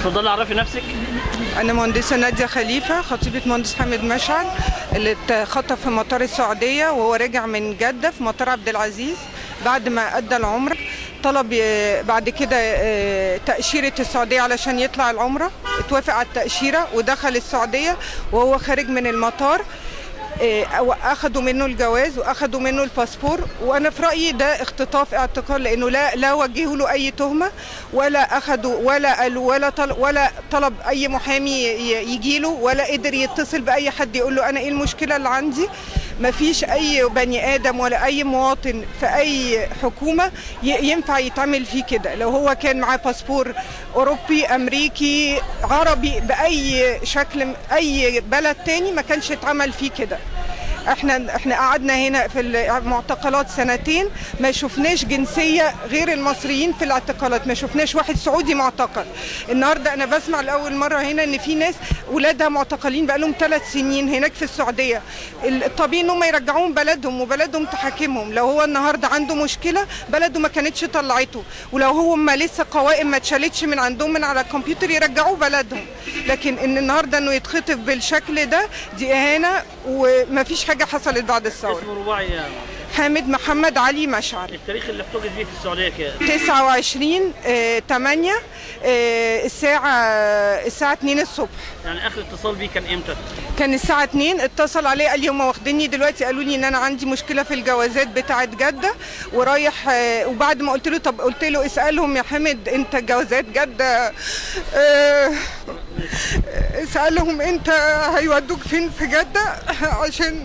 اتفضلي عرفي نفسك أنا مهندسة نادية خليفة خطيبة مهندس حامد مشعل اللي اتخطف في مطار السعودية وهو راجع من جدة في مطار عبد العزيز بعد ما أدى العمرة طلب ي- بعد كده آه، تأشيرة السعودية علشان يطلع العمرة اتوافق على التأشيرة ودخل السعودية وهو خارج من المطار آه، اخدوا منه الجواز واخدوا منه الباسبور وانا في رايي ده اختطاف اعتقال لانه لا لا وجهوا له اي تهمه ولا اخدوا ولا قالوا ولا طلب ولا طلب اي محامي يجي له ولا قدر يتصل باي حد يقول له انا ايه المشكله اللي عندي ما فيش اي بني ادم ولا اي مواطن في اي حكومه ي- ينفع يتعمل فيه كده لو هو كان معاه باسبور اوروبي امريكي عربي باي شكل اي بلد تاني ما كانش اتعمل فيه كده احنا احنا قعدنا هنا في المعتقلات سنتين ما شفناش جنسيه غير المصريين في الاعتقالات ما شفناش واحد سعودي معتقل النهارده انا بسمع لاول مره هنا ان في ناس ولادها معتقلين بقالهم ثلاث سنين هناك في السعوديه الطبيعي ان هم يرجعوهم بلدهم وبلدهم تحاكمهم لو هو النهارده عنده مشكله بلده ما كانتش طلعته ولو هو ما لسه قوائم ما اتشالتش من عندهم من على الكمبيوتر يرجعوه بلدهم لكن ان النهارده انه يتخطف بالشكل ده دي اهانه وما فيش حاجه حصلت بعد الثوره اسمه رباعي يا حامد محمد علي مشعل التاريخ اللي احتجز بيه في السعوديه كام 29 آه، 8 آه، الساعة الساعة 2 الصبح يعني اخر اتصال بيه كان امتى كان الساعة 2 اتصل عليه قال لي هم واخديني دلوقتي قالوا لي ان انا عندي مشكلة في الجوازات بتاعة جدة ورايح آه، وبعد ما قلت له طب قلت له اسألهم يا حامد انت جوازات جدة آه، اسألهم انت هيودوك فين في جدة عشان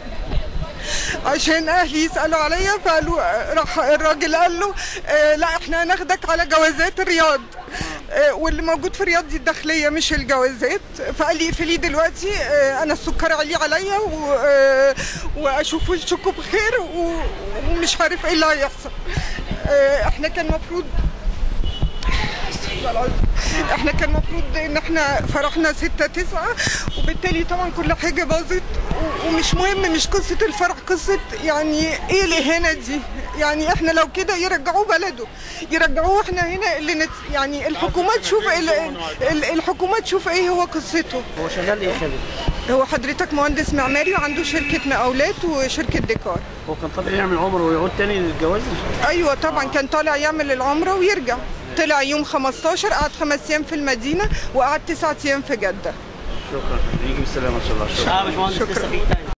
عشان اهلي يسالوا عليا فقالوا راح الراجل قال له آه، لا احنا هناخدك على جوازات الرياض آه، واللي موجود في الرياض دي الداخليه مش الجوازات فقال لي اقفلي دلوقتي آه، انا السكر عليه عليا و- آه، واشوف وشكم بخير و- ومش عارف ايه اللي هيحصل آه، احنا كان المفروض احنا كان المفروض ان احنا فرحنا ستة تسعة وبالتالي طبعا كل حاجة باظت و- ومش مهم مش قصة الفرح قصة يعني ايه الإهانة دي يعني احنا لو كده يرجعوه بلده يرجعوه احنا هنا اللي نت يعني الحكومات تشوف ال- ال- الحكومات تشوف ايه هو قصته هو شغال ايه خالد هو حضرتك مهندس معماري وعنده شركة مقاولات وشركة ديكور هو كان طالع يعمل عمره ويعود تاني للجواز ايوه طبعا كان طالع يعمل العمره ويرجع طلع يوم 15 قعد خمس ايام في المدينه وقعد تسعة ايام في جده شكرا يجي بالسلامه ان شاء الله شكرا اه باشمهندس لسه في تاني